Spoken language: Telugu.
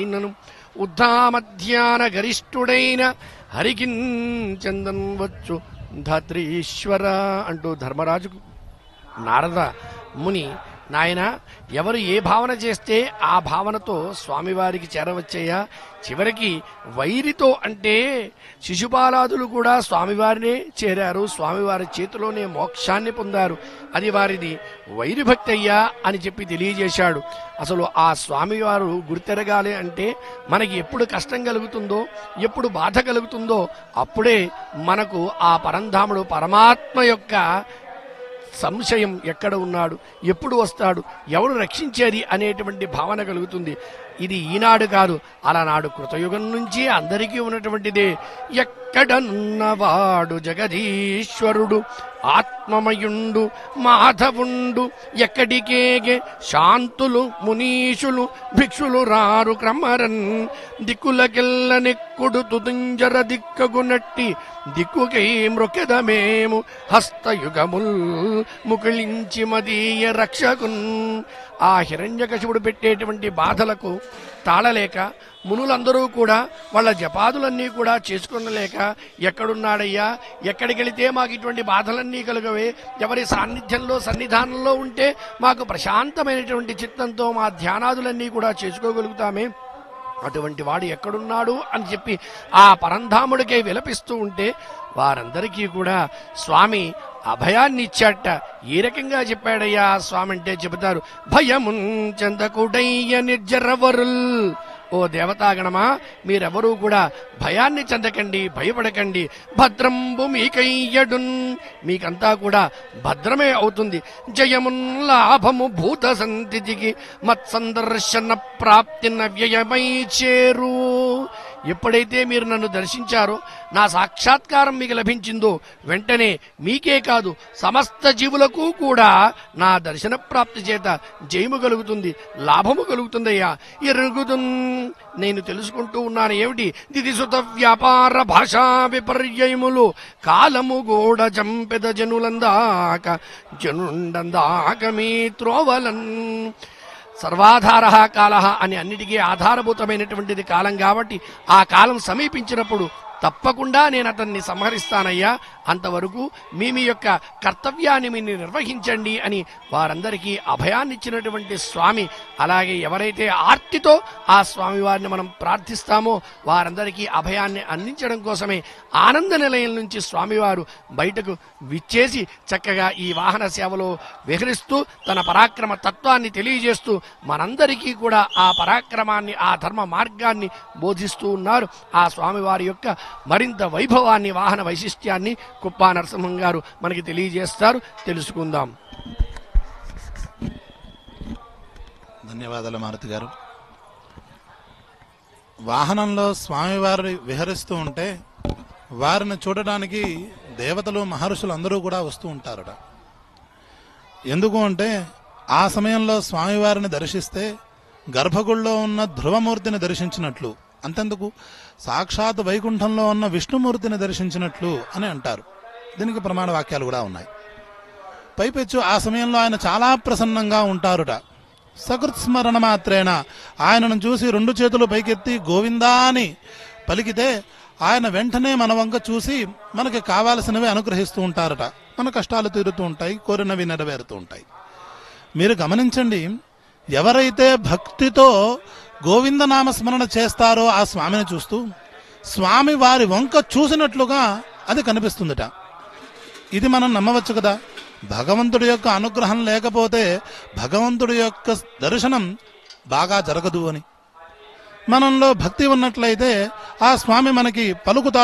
నను ఉద్ధామధ్యాన గరిష్ఠుడైన హరికిన్ చందన్ వచ్చు ధాత్రీశ్వర అంటూ ధర్మరాజుకు నారద ముని నాయన ఎవరు ఏ భావన చేస్తే ఆ భావనతో స్వామివారికి చేరవచ్చయ్యా చివరికి వైరితో అంటే శిశుపాలాదులు కూడా స్వామివారినే చేరారు స్వామివారి చేతిలోనే మోక్షాన్ని పొందారు అది వారిది వైరి భక్తి అయ్యా అని చెప్పి తెలియజేశాడు అసలు ఆ స్వామివారు గుర్తెరగాలి అంటే మనకి ఎప్పుడు కష్టం కలుగుతుందో ఎప్పుడు బాధ కలుగుతుందో అప్పుడే మనకు ఆ పరంధాముడు పరమాత్మ యొక్క సంశయం ఎక్కడ ఉన్నాడు ఎప్పుడు వస్తాడు ఎవడు రక్షించేది అనేటువంటి భావన కలుగుతుంది ఇది ఈనాడు కాదు అలనాడు కృతయుగం నుంచి అందరికీ ఉన్నటువంటిదే ఎక్కడనున్నవాడు జగదీశ్వరుడు ఆత్మమయుండు మాధవుండు ఎక్కడికేగే శాంతులు మునీషులు భిక్షులు రారు క్రమరన్ దిక్కులకెల్ల నెక్కుడు తుదుంజర దిక్కగునట్టి దిక్కుకై మృకెదమేము హస్తయుగముల్ ముకుళించి మదీయ రక్షకున్ ఆ హిరణ్యకశిపుడు పెట్టేటువంటి బాధలకు తాళలేక మునులందరూ కూడా వాళ్ళ జపాదులన్నీ కూడా చేసుకునలేక ఎక్కడున్నాడయ్యా ఎక్కడికి వెళితే మాకు ఇటువంటి బాధలన్నీ కలుగవే ఎవరి సాన్నిధ్యంలో సన్నిధానంలో ఉంటే మాకు ప్రశాంతమైనటువంటి చిత్తంతో మా ధ్యానాదులన్నీ కూడా చేసుకోగలుగుతామే అటువంటి వాడు ఎక్కడున్నాడు అని చెప్పి ఆ పరంధాముడికే విలపిస్తూ ఉంటే వారందరికీ కూడా స్వామి అభయాన్ని ఇచ్చాట ఏ రకంగా చెప్పాడయ్యా ఆ స్వామి అంటే చెబుతారు భయమున్ చెందకుడయ్య నిర్జరవరుల్ ఓ దేవతాగణమా మీరెవరూ కూడా భయాన్ని చెందకండి భయపడకండి భద్రంబు మీకయ్యడున్ మీకంతా కూడా భద్రమే అవుతుంది జయమున్ లాభము భూత సంతికి మత్సందర్శన ప్రాప్తిన వ్యయమై చేరు ఎప్పుడైతే మీరు నన్ను దర్శించారో నా సాక్షాత్కారం మీకు లభించిందో వెంటనే మీకే కాదు సమస్త జీవులకు కూడా నా దర్శన ప్రాప్తి చేత జయము కలుగుతుంది లాభము కలుగుతుందయ్యా ఎరుగుతున్ నేను తెలుసుకుంటూ ఉన్నాను ఏమిటి దిదిసుత వ్యాపార భాషా విపర్యయములు కాలము గోడ చంపెద జనులందాక జనుండందాక మీ త్రోవలన్ సర్వాధార కాల అని అన్నిటికీ ఆధారభూతమైనటువంటిది కాలం కాబట్టి ఆ కాలం సమీపించినప్పుడు తప్పకుండా నేను అతన్ని సంహరిస్తానయ్యా అంతవరకు మీ మీ యొక్క కర్తవ్యాన్ని మీరు నిర్వహించండి అని వారందరికీ అభయాన్ని ఇచ్చినటువంటి స్వామి అలాగే ఎవరైతే ఆర్తితో ఆ స్వామి వారిని మనం ప్రార్థిస్తామో వారందరికీ అభయాన్ని అందించడం కోసమే ఆనంద నిలయం నుంచి స్వామివారు బయటకు విచ్చేసి చక్కగా ఈ వాహన సేవలో విహరిస్తూ తన పరాక్రమ తత్వాన్ని తెలియజేస్తూ మనందరికీ కూడా ఆ పరాక్రమాన్ని ఆ ధర్మ మార్గాన్ని బోధిస్తూ ఉన్నారు ఆ స్వామివారి యొక్క మరింత వైభవాన్ని వాహన వైశిష్ట్యాన్ని కుప్పా నరసింహం గారు మనకి తెలియజేస్తారు తెలుసుకుందాం ధన్యవాదాలు మారుతి గారు వాహనంలో స్వామివారి విహరిస్తూ ఉంటే వారిని చూడడానికి దేవతలు మహర్షులు అందరూ కూడా వస్తూ ఉంటారట ఎందుకు అంటే ఆ సమయంలో స్వామివారిని దర్శిస్తే గర్భగుడిలో ఉన్న ధ్రువమూర్తిని దర్శించినట్లు అంతెందుకు సాక్షాత్ వైకుంఠంలో ఉన్న విష్ణుమూర్తిని దర్శించినట్లు అని అంటారు దీనికి ప్రమాణ వాక్యాలు కూడా ఉన్నాయి పైపెచ్చు ఆ సమయంలో ఆయన చాలా ప్రసన్నంగా ఉంటారుట సకృత్స్మరణ మాత్రేన ఆయనను చూసి రెండు చేతులు పైకెత్తి గోవిందా అని పలికితే ఆయన వెంటనే మన వంక చూసి మనకి కావాల్సినవి అనుగ్రహిస్తూ ఉంటారట మన కష్టాలు తీరుతూ ఉంటాయి కోరినవి నెరవేరుతూ ఉంటాయి మీరు గమనించండి ఎవరైతే భక్తితో గోవిందనామ స్మరణ చేస్తారో ఆ స్వామిని చూస్తూ స్వామి వారి వంక చూసినట్లుగా అది కనిపిస్తుందట ఇది మనం నమ్మవచ్చు కదా భగవంతుడి యొక్క అనుగ్రహం లేకపోతే భగవంతుడి యొక్క దర్శనం బాగా జరగదు అని మనంలో భక్తి ఉన్నట్లయితే ఆ స్వామి మనకి పలుకుతాడు